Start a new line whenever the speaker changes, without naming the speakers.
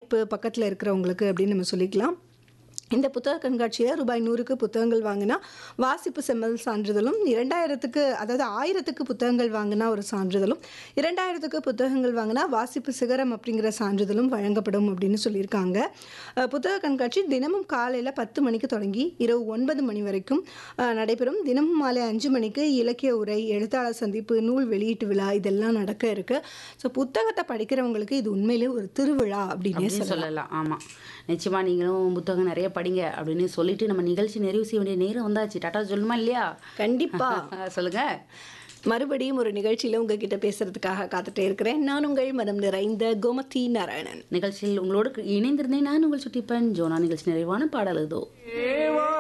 இப்போ பக்கத்தில் இருக்கிறவங்களுக்கு அப்படின்னு நம்ம சொல்லிக்கலாம் இந்த புத்தக கண்காட்சியில் ரூபாய் நூறுக்கு புத்தகங்கள் வாங்கினா வாசிப்பு செம்மல் சான்றிதழும் இரண்டாயிரத்துக்கு அதாவது ஆயிரத்துக்கு புத்தகங்கள் வாங்கினா ஒரு சான்றிதழும் இரண்டாயிரத்துக்கு புத்தகங்கள் வாங்கினா வாசிப்பு சிகரம் அப்படிங்கிற சான்றிதழும் வழங்கப்படும் அப்படின்னு சொல்லியிருக்காங்க அஹ், புத்தக கண்காட்சி தினமும் காலையில் பத்து மணிக்கு தொடங்கி இரவு ஒன்பது மணி வரைக்கும் அஹ், நடைபெறும் தினமும் மாலை அஞ்சு மணிக்கு இலக்கிய உரை எழுத்தாளர் சந்திப்பு நூல் வெளியீட்டு விழா இதெல்லாம் நடக்க இருக்கு ஸோ புத்தகத்தை படிக்கிறவங்களுக்கு இது உண்மையிலே ஒரு திருவிழா அப்படின்னே
அப்படின்னு
சொல்லலாம்
சொல்லலாம் ஆமாம் நிச்சயமா நீங்களும் புத்தகம் நிறைய படிங்க அப்படின்னு சொல்லிட்டு நம்ம நிகழ்ச்சி நிறைவு செய்ய வேண்டிய நேரம் வந்தாச்சு டாட்டா சொல்லணுமா இல்லையா
கண்டிப்பா
சொல்லுங்க
மறுபடியும் ஒரு நிகழ்ச்சியில உங்ககிட்ட பேசுறதுக்காக காத்துட்டே இருக்கிறேன் நான் உங்கள் மனம் நிறைந்த கோமதி நாராயணன்
நிகழ்ச்சியில் உங்களோடு இணைந்திருந்தேன் நான் உங்கள் சுட்டிப்பன் ஜோனா நிகழ்ச்சி நிறைவான பாடல் இதோ